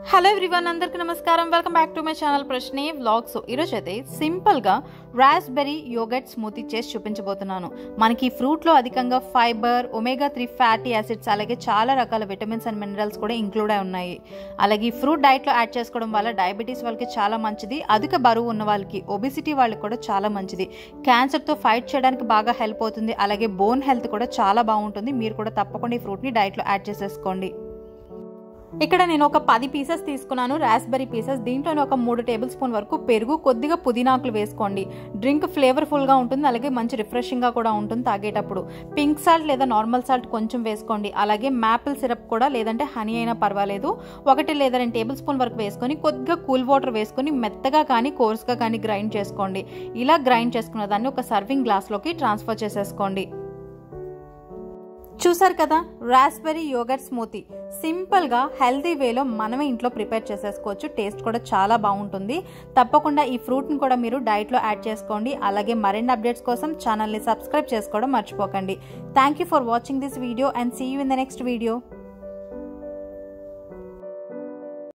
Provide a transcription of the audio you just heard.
hello everyone అందరికీ నమస్కారం welcome back to my channel ప్రశ్నే వ్లాగ్స్ ఈరోజు అయితే సింపుల్గా రాస్బెర్రీ యోగట్ స్మూతీ చేసి చూపించబోతున్నాను మనకి ఈ ఫ్రూట్లో అధికంగా fibre omega three fatty acids అలాగే చాలా రకాల విటమిన్స్ అండ్ మినరల్స్ కూడా ఇంక్లూడ్ అయి ఉన్నాయి అలాగే ఈ ఫ్రూట్ డైట్లో యాడ్ చేసుకోవడం వల్ల డయాబెటీస్ వాళ్ళకి చాలా మంచిది అధిక బరువు ఉన్న వాళ్ళకి ఒబిసిటీ వాళ్ళకి కూడా చాలా మంచిది క్యాన్సర్తో ఫైట్ చేయడానికి బాగా హెల్ప్ అవుతుంది అలాగే బోన్ హెల్త్ కూడా చాలా బాగుంటుంది మీరు కూడా తప్పకుండా ఈ ఫ్రూట్ని డైట్లో యాడ్ చేసేసుకోండి ఇక్కడ నేను ఒక పది పీసెస్ తీసుకున్నాను రాస్బెర్రీ పీసెస్ దీంట్లోనే ఒక మూడు టేబుల్ స్పూన్ వరకు పెరుగు కొద్దిగా పుదీనాకులు వేసుకోండి డ్రింక్ ఫ్లేవర్ఫుల్గా ఉంటుంది అలాగే మంచి రిఫ్రెషింగ్గా కూడా ఉంటుంది తాగేటప్పుడు పింక్ సాల్ట్ లేదా నార్మల్ సాల్ట్ కొంచెం వేసుకోండి అలాగే మ్యాపిల్ సిరప్ కూడా లేదంటే హనీ అయినా పర్వాలేదు ఒకటి లేదా రెండు టేబుల్ స్పూన్ వరకు వేసుకొని కొద్దిగా కూల్ వాటర్ వేసుకొని మెత్తగా కానీ కోర్స్గా కానీ గ్రైండ్ చేసుకోండి ఇలా గ్రైండ్ చేసుకున్న దాన్ని ఒక సర్వింగ్ గ్లాస్లోకి ట్రాన్స్ఫర్ చేసేసుకోండి చూసారు కదా రాస్బెర్రీ యోగర్ట్ స్మూతీ సింపుల్గా హెల్తీ వేలో మనమే ఇంట్లో ప్రిపేర్ చేసేసుకోవచ్చు టేస్ట్ కూడా చాలా బాగుంటుంది తప్పకుండా ఈ ఫ్రూట్ని కూడా మీరు డైట్లో యాడ్ చేసుకోండి అలాగే మరిన్ని అప్డేట్స్ కోసం ఛానల్ని సబ్స్క్రైబ్ చేసుకోవడం మర్చిపోకండి thank you for watching this video and see you in the next video